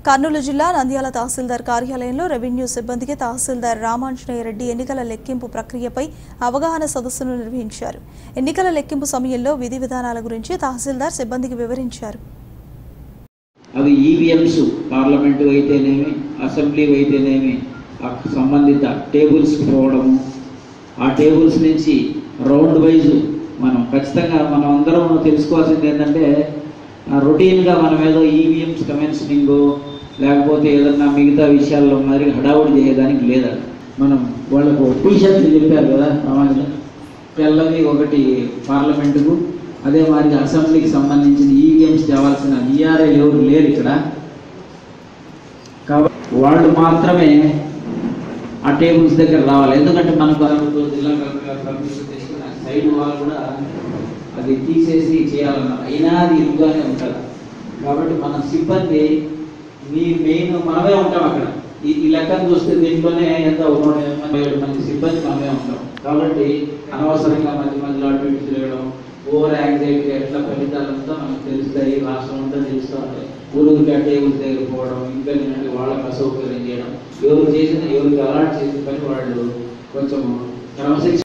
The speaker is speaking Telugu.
కర్నూలు జిల్లా నంద్యాల తహసీల్దార్ కార్యాలయంలో రెవెన్యూ సిబ్బందికి తహసీల్దార్ రామాంజనేయ రెడ్డి ఎన్నికల లెక్కింపు ప్రక్రియపై అవగాహన సదస్సును నిర్వహించారు ఎన్నికల లెక్కింపు సమయంలో విధి విధానాల గురించి తహసీల్దార్ సిబ్బందికి వివరించారు అవి ఈవీఎంస్ పార్లమెంటు అయితేనేమి అసెంబ్లీ అయితేనేమి ఆ సంబంధిత టేబుల్స్కి పోవడము ఆ టేబుల్స్ నుంచి రౌండ్ వైజ్ మనం ఖచ్చితంగా మనం అందరం తెలుసుకోవాల్సింది ఏంటంటే రొటీన్గా మనం ఏదో ఈవీఎంస్ కమెన్షనింగ్ లేకపోతే ఏదన్నా మిగతా విషయాల్లో మరి హడావుడి చేయడానికి లేదా మనం వాళ్ళకు టీ షర్ట్లు చెప్పారు కదా సమాజంలో తెల్లది ఒకటి పార్లమెంటుకు అదే మరి అసెంబ్లీకి సంబంధించిన ఈవీఎంస్ తేవాల్సిన విఆర్ఏ ఎవరు లేరు ఇక్కడ కాబట్టి వాళ్ళు మాత్రమే ఆ టేబుల్స్ దగ్గర రావాలి ఎందుకంటే మనకు అనుకో జిల్లా కలెక్టర్ గారు పర్మిషన్ తీసుకుని ఆ సైడ్ వాళ్ళు కూడా అది తీసేసి చేయాలన్నారు అయినా అది ఇరుగ్గానే ఉంటుంది కాబట్టి మన సిబ్బంది మీ మెయిన్ మనమే ఉంటాం అక్కడ ఈ ఈ లెక్కను చూస్తే దీంట్లోనే ఎంత ఒక నూట ఎనభై ఏడు మంది సిబ్బంది మనమే ఉంటాం కాబట్టి అనవసరంగా మధ్య మధ్యలో అటు ఇటు తిరగడం ఓవర్ యాంగ్జైటీ ఎట్లా ఫలితాలంతా మనకు తెలుస్తాయి రాష్ట్రం అంతా తెలుస్తూ ఉంటాయి ఊరికి ఆ టేబుల్ దగ్గర పోవడం ఇంకా ఏంటంటే వాళ్ళకి అసౌకర్యం చేయడం ఎవరు చేసిన ఎవరికి అలాట్ చేసిన పని వాళ్ళు కొంచెం క్రమశిక్షణ